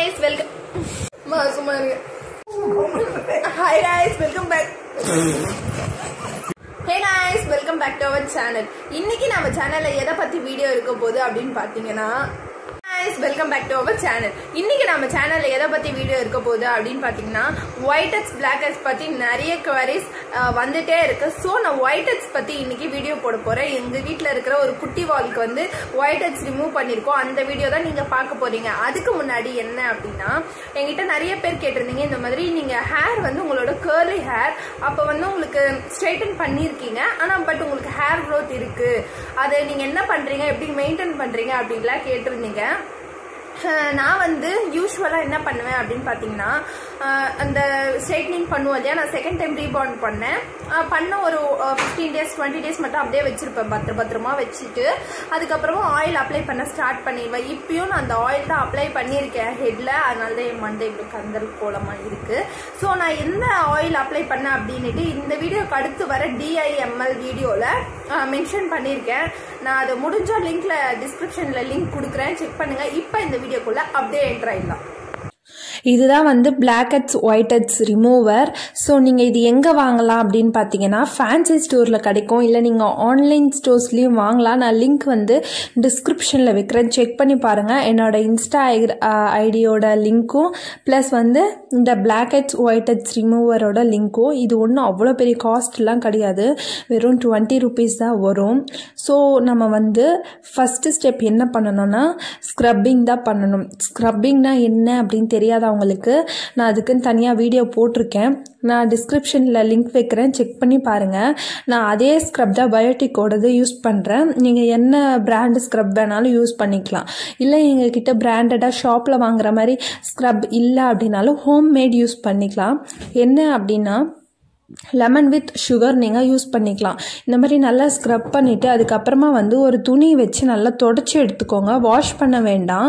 guys welcome சும்மா இருங்க hi guys welcome back hey guys welcome back to our channel இன்னைக்கு நம்ம சேனல்ல எதை பத்தி வீடியோ இருக்க போகுது அப்படின்னு பாத்தீங்கன்னா guys welcome back to our channel இன்னைக்கு நம்ம சேனல்ல எதை பத்தி வீடியோ இருக்க போகுது அப்படின்னு பாத்தீங்கன்னா ஒயிட் ஹெட்ஸ் பிளாக் ஹெட்ஸ் பத்தி நிறைய குவரிஸ் வந்துட்டே இருக்கு ஸோ நான் ஒயிட் ஹெட்ஸ் பத்தி இன்னைக்கு வீடியோ போட போறேன் எங்க வீட்ல இருக்கிற ஒரு குட்டி வால்க்கு வந்து ஒயிட் ஹெட்ஸ் ரிமூவ் பண்ணிருக்கோம் அந்த வீடியோ தான் நீங்க பார்க்க போறீங்க அதுக்கு முன்னாடி என்ன அப்படின்னா என்கிட்ட நிறைய பேர் கேட்டிருந்தீங்க இந்த மாதிரி நீங்க ஹேர் வந்து உங்களோட கேர்லி ஹேர் அப்ப வந்து உங்களுக்கு ஸ்ட்ரைட்டன் பண்ணியிருக்கீங்க ஆனா பட் உங்களுக்கு ஹேர் க்ரோத் இருக்கு அதை நீங்க என்ன பண்றீங்க எப்படி மெயின்டைன் பண்றீங்க அப்படின்லாம் கேட்டிருந்தீங்க அஹ் நான் வந்து யூஸ்வலாக என்ன பண்ணுவேன் அப்படின்னு பார்த்தீங்கன்னா அஹ் அந்த ஸ்ட்ரைட்னிங் பண்ணுவோம் இல்லையா நான் செகண்ட் டைம் ரீபாண்ட் பண்ணேன் அஹ் பண்ண ஒரு ஃபிஃப்டீன் டேஸ் டுவெண்ட்டி டேஸ் மட்டும் அப்படியே வச்சிருப்பேன் பத்திர பத்திரமா வச்சுட்டு அதுக்கப்புறமா ஆயில் அப்ளை பண்ண ஸ்டார்ட் பண்ணிடுவேன் இப்பயும் நான் அந்த ஆயில் தான் அப்ளை பண்ணியிருக்கேன் ஹெட்டில் அதனால தான் என் மண்டை இப்படி கந்தல் கோலமாக இருக்கு ஸோ நான் எந்த ஆயில் அப்ளை பண்ணேன் அப்படின்னுட்டு இந்த வீடியோக்கு அடுத்து வர டிஐஎம்எல் வீடியோவில் மென்ஷன் பண்ணியிருக்கேன் நான் அதை முடிஞ்ச லிங்க்ல டிஸ்கிரிப்ஷனில் லிங்க் கொடுக்குறேன் செக் பண்ணுங்க இப்போ இந்த வீடியோக்குள்ள அப்படியே என்டர் ஆயிடலாம் இதுதான் வந்து blackheads whiteheads remover so நீங்கள் இது எங்கே வாங்கலாம் அப்படின்னு பார்த்தீங்கன்னா ஃபேன்சி ஸ்டோரில் கிடைக்கும் இல்லை நீங்கள் ஆன்லைன் ஸ்டோர்ஸ்லேயும் வாங்கலாம் நான் லிங்க் வந்து டிஸ்கிரிப்ஷனில் வைக்கிறேன் செக் பண்ணி பாருங்கள் என்னோட இன்ஸ்டா ஐடியோட லிங்க்கும் ப்ளஸ் வந்து இந்த பிளாக் ஹெட்ஸ் ஒயிட் ஹெட்ஸ் ரிமூவரோட லிங்க்கும் இது ஒன்றும் அவ்வளோ பெரிய காஸ்ட்லாம் கிடையாது வெறும் டுவெண்ட்டி ருபீஸ் தான் வரும் ஸோ நம்ம வந்து ஃபஸ்ட்டு ஸ்டெப் என்ன பண்ணணும்னா ஸ்க்ரப்பிங் தான் பண்ணணும் ஸ்க்ரப்பிங்னா என்ன அப்படின்னு தெரியாத அவங்களுக்கு நான் அதுக்குன்னு தனியாக வீடியோ போட்டிருக்கேன் நான் டிஸ்கிரிப்ஷனில் லிங்க் வைக்கிறேன் செக் பண்ணி பாருங்கள் நான் அதே ஸ்க்ரப் தான் பயோட்டிக்கோடது யூஸ் பண்ணுறேன் நீங்கள் என்ன பிராண்டு ஸ்க்ரப் வேணாலும் யூஸ் பண்ணிக்கலாம் இல்லை எங்ககிட்ட பிராண்டடாக ஷாப்பில் வாங்குற மாதிரி ஸ்க்ரப் இல்லை அப்படின்னாலும் ஹோம் மேட் யூஸ் பண்ணிக்கலாம் என்ன அப்படின்னா லெமன் வித் சுகர் நீங்கள் யூஸ் பண்ணிக்கலாம் இந்த மாதிரி நல்லா ஸ்க்ரப் பண்ணிவிட்டு அதுக்கப்புறமா வந்து ஒரு துணி வச்சு நல்லா தொடச்சி எடுத்துக்கோங்க வாஷ் பண்ண வேண்டாம்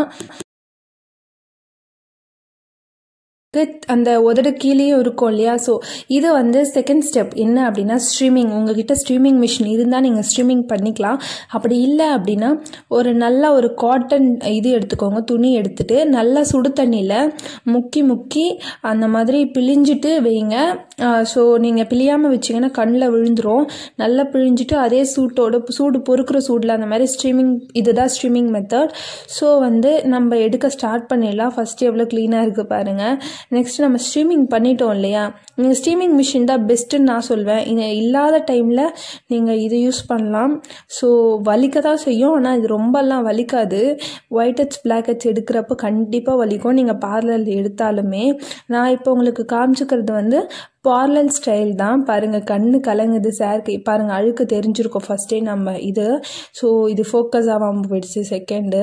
அந்த உதடு கீழேயும் இருக்கும் இல்லையா ஸோ இது வந்து செகண்ட் ஸ்டெப் என்ன அப்படின்னா ஸ்ட்ரீமிங் உங்ககிட்ட ஸ்ட்ரீமிங் மிஷின் இருந்தால் நீங்கள் ஸ்ட்ரீமிங் பண்ணிக்கலாம் அப்படி இல்லை அப்படின்னா ஒரு நல்ல ஒரு காட்டன் இது எடுத்துக்கோங்க துணி எடுத்துட்டு நல்லா சுடு தண்ணியில் முக்கி முக்கி அந்த மாதிரி பிழிஞ்சிட்டு வைங்க ஸோ நீங்கள் பிழியாமல் வச்சிங்கன்னா கண்ணில் விழுந்துரும் நல்லா பிழிஞ்சிட்டு அதே சூட்டோட சூடு பொறுக்கிற சூடில் அந்த மாதிரி ஸ்ட்ரீமிங் இதுதான் ஸ்ட்ரீமிங் மெத்தட் ஸோ வந்து நம்ம எடுக்க ஸ்டார்ட் பண்ணிடலாம் ஃபஸ்ட்டு எவ்வளோ க்ளீனாக இருக்குது பாருங்கள் நெக்ஸ்ட் நம்ம ஸ்ட்ரீமிங் பண்ணிட்டோம் இல்லையா நீங்கள் ஸ்ட்ரீமிங் மிஷின் தான் பெஸ்ட்டுன்னு நான் சொல்வேன் இது இல்லாத டைமில் நீங்கள் இது யூஸ் பண்ணலாம் ஸோ வலிக்க தான் செய்யும் ஆனால் இது ரொம்பலாம் வலிக்காது ஒயிட் ஹெட்ஸ் பிளாக் ஹெட்ஸ் எடுக்கிறப்ப கண்டிப்பாக வலிக்கும் நீங்கள் பார்லரில் எடுத்தாலுமே நான் இப்போ உங்களுக்கு காமிச்சிக்கிறது வந்து பார்லர் ஸ்டைல் தான் பாருங்கள் கண்ணு கலங்குது சாருக்கு பாருங்கள் அழுக்கு தெரிஞ்சிருக்கும் ஃபஸ்ட்டே நம்ம இது ஸோ இது ஃபோக்கஸ் ஆகாமல் போயிடுச்சு செகண்டு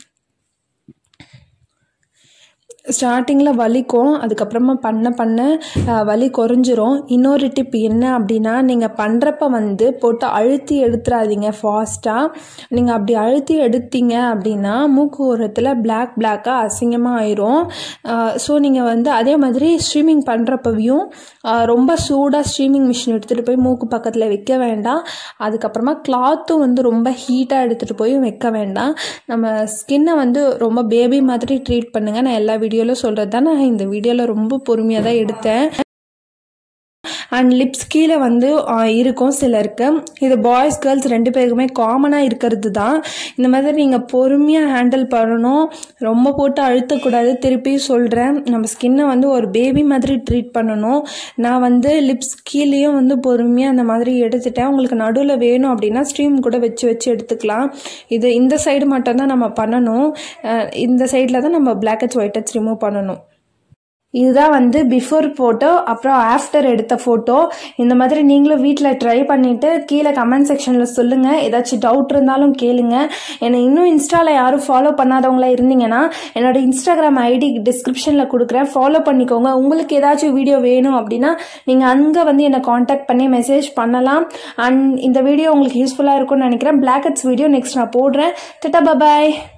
ஸ்டார்டிங்கில் வலிக்கும் அதுக்கப்புறமா பண்ண பண்ண வலி குறைஞ்சிரும் இன்னொரு டிப் என்ன அப்படின்னா நீங்கள் பண்ணுறப்ப வந்து போட்டு அழுத்தி எடுத்துடாதீங்க ஃபாஸ்ட்டாக நீங்கள் அப்படி அழுத்தி எடுத்தீங்க அப்படின்னா மூக்கு ஓரத்தில் பிளாக் பிளாக்காக அசிங்கமாக ஆயிரும் ஸோ நீங்கள் வந்து அதே மாதிரி ஸ்ட்ரீமிங் பண்ணுறப்பவையும் ரொம்ப சூடாக ஸ்ட்ரீமிங் மிஷின் எடுத்துகிட்டு போய் மூக்கு பக்கத்தில் வைக்க வேண்டாம் அதுக்கப்புறமா கிளாத்தும் வந்து ரொம்ப ஹீட்டாக எடுத்துகிட்டு போய் வைக்க வேண்டாம் நம்ம ஸ்கின்னை வந்து ரொம்ப பேபி மாதிரி ட்ரீட் பண்ணுங்கள் நான் எல்லா வீடியோவில் சொல்கிறது தான் நான் இந்த வீடியோவில் ரொம்ப பொறுமையாக தான் எடுத்தேன் அண்ட் லிப்ஸ் கீழே வந்து இருக்கும் சிலருக்கு இது பாய்ஸ் கேர்ள்ஸ் ரெண்டு பேருக்குமே காமனாக இருக்கிறது தான் இந்த மாதிரி நீங்கள் பொறுமையாக ஹேண்டில் பண்ணணும் ரொம்ப போட்டு அழுத்தக்கூடாது திருப்பி சொல்கிறேன் நம்ம ஸ்கின்னை வந்து ஒரு பேபி மாதிரி ட்ரீட் பண்ணணும் நான் வந்து லிப்ஸ் கீழேயும் வந்து பொறுமையாக அந்த மாதிரி எடுத்துட்டேன் உங்களுக்கு நடுவில் வேணும் அப்படின்னா ஸ்ட்ரீம் கூட வச்சு வச்சு எடுத்துக்கலாம் இது இந்த சைடு மட்டும்தான் நம்ம பண்ணணும் இந்த சைடில் தான் நம்ம blackheads whiteheads remove பண்ணணும் இதுதான் வந்து பிஃபோர் ஃபோட்டோ அப்புறம் ஆஃப்டர் எடுத்த ஃபோட்டோ இந்த மாதிரி நீங்களும் வீட்டில் ட்ரை பண்ணிவிட்டு கீழே கமெண்ட் செக்ஷனில் சொல்லுங்கள் ஏதாச்சும் டவுட் இருந்தாலும் கேளுங்க என்னை இன்னும் இன்ஸ்டாவில் யாரும் ஃபாலோ பண்ணாதவங்களா இருந்தீங்கன்னா என்னோட இன்ஸ்டாகிராம் ஐடி டிஸ்கிரிப்ஷனில் கொடுக்குறேன் ஃபாலோ பண்ணிக்கோங்க உங்களுக்கு ஏதாச்சும் வீடியோ வேணும் அப்படின்னா நீங்கள் அங்கே வந்து என்னை காண்டாக்ட் பண்ணி மெசேஜ் பண்ணலாம் அண்ட் இந்த வீடியோ உங்களுக்கு யூஸ்ஃபுல்லாக இருக்கும்னு நினைக்கிறேன் பிளாக் ஹெட்ஸ் வீடியோ நெக்ஸ்ட் நான் போடுறேன் டட்டா பபாய்